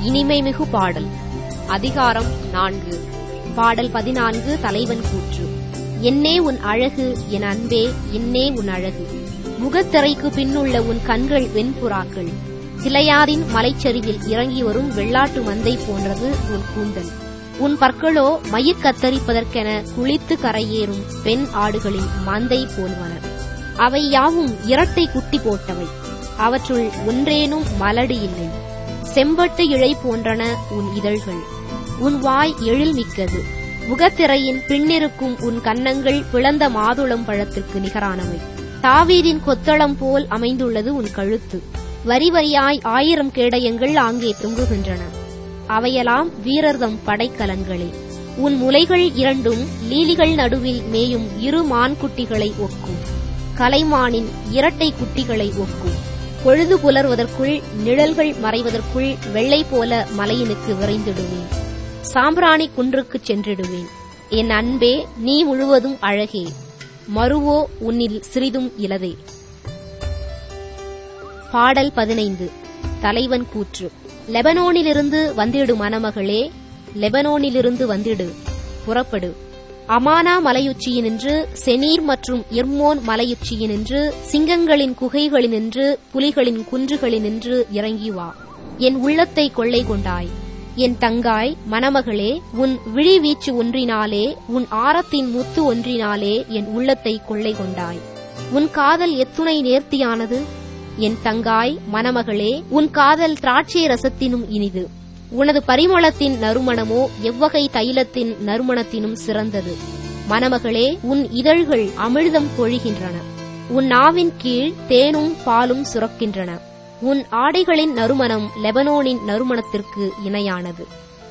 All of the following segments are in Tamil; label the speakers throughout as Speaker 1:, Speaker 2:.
Speaker 1: இனிமைமிகு பாடல் அதிகாரம் நான்கு பாடல் பதினான்கு தலைவன் கூற்று என்னே உன் அழகு என் அன்பே என்னே உன் அழகு முகத்திரைக்கு பின்னுள்ள உன் கண்கள் வெண்புறாக்கள் சிலையாரின் மலைச்சரிவில் இறங்கி வரும் வெள்ளாட்டு மந்தை போன்றது உன் கூந்தல் உன் பற்களோ மயிர் கத்தரிப்பதற்கென குளித்து கரையேறும் பெண் ஆடுகளின் மந்தை போல்வன அவை யாவும் இரட்டை குட்டி போட்டவை அவற்றுள் ஒன்றேனும் மலடு இல்லை செம்பட்டு இழை போன்றன உன் இதழ்கள் உன் வாய் எழில் மிக்கது முகத்திரையின் பின்னிருக்கும் உன் கன்னங்கள் பிளந்த மாதுளம் பழத்திற்கு நிகரானவை தாவீரின் கொத்தளம் போல் அமைந்துள்ளது உன் கழுத்து வரி வரியாய் ஆயிரம் கேடயங்கள் ஆங்கே தொங்குகின்றன அவையெல்லாம் வீரர்தம் படைக்கலன்களே உன் முலைகள் இரண்டும் லீலிகள் நடுவில் மேயும் இரு மான்குட்டிகளை ஒக்கும் கலைமானின் இரட்டை குட்டிகளை ஒக்கும் பொழுது புலர்வதற்குள் நிழல்கள் மறைவதற்குள் வெள்ளை போல மலையினுக்கு விரைந்திடுவேன் சாம்பிராணி குன்றுக்குச் சென்றிடுவேன் என் அன்பே நீ முழுவதும் அழகே மறுவோ உன்னில் சிறிதும் இலதே பாடல் பதினைந்து தலைவன் கூற்று லெபனோனிலிருந்து வந்திடு மணமகளே லெபனோனிலிருந்து வந்திடு புறப்படு அமானா மலையுச்சியினின்று செனீர் மற்றும் இர்மோன் மலையுச்சியினின்று சிங்கங்களின் குகைகளினின்று புலிகளின் குன்றுகளினின்று இறங்கி வா என் உள்ளத்தை கொள்ளை கொண்டாய் என் தங்காய் மணமகளே உன் விழி வீச்சு ஒன்றினாலே உன் ஆரத்தின் முத்து ஒன்றினாலே என் உள்ளத்தை கொள்ளை கொண்டாய் உன் காதல் எத்துணை நேர்த்தியானது என் தங்காய் மணமகளே உன் காதல் திராட்சை ரசத்தினும் இனிது உனது பரிமளத்தின் நறுமணமோ எவ்வகை தைலத்தின் நறுமணத்தினும் சிறந்தது மணமகளே உன் இதழ்கள் அமிழ்தம் பொழிகின்றன உன் நாவின் கீழ் தேனும் பாலும் சுரக்கின்றன உன் ஆடைகளின் நறுமணம் லெபனோனின் நறுமணத்திற்கு இணையானது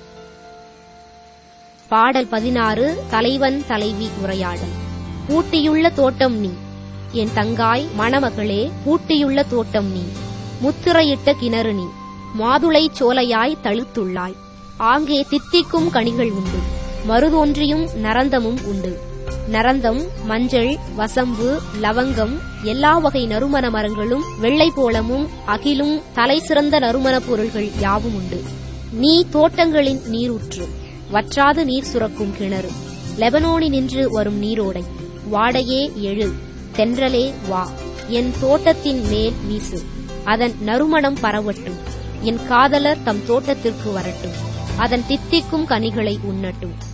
Speaker 1: பாடல் பதினாறு தலைவன் தலைவி உரையாடல் பூட்டியுள்ள தோட்டம் நீ என் தங்காய் மணமகளே பூட்டியுள்ள தோட்டம் நீ முத்திரையிட்ட கிணறு நீ மாதுளை சோலையாய் தழுத்துள்ளாய் ஆங்கே தித்திக்கும் கனிகள் உண்டு மருதொன்றியும் நரந்தமும் உண்டு நரந்தம் மஞ்சள் வசம்பு லவங்கம் எல்லா வகை நறுமண மரங்களும் வெள்ளை போளமும் அகிலும் தலை சிறந்த நறுமணப் பொருள்கள் யாவும் உண்டு நீ தோட்டங்களின் நீரூற்று வற்றாது நீர் சுரக்கும் கிணறு லெபனோனினின்று வரும் நீரோடை வாடையே எழு தென்றலே வா என் தோட்டத்தின் மேல் வீசு அதன் நறுமணம் பரவட்டும் என் காதலர் தம் தோட்டத்திற்கு வரட்டும் அதன் தித்திக்கும் கனிகளை உண்ணட்டும்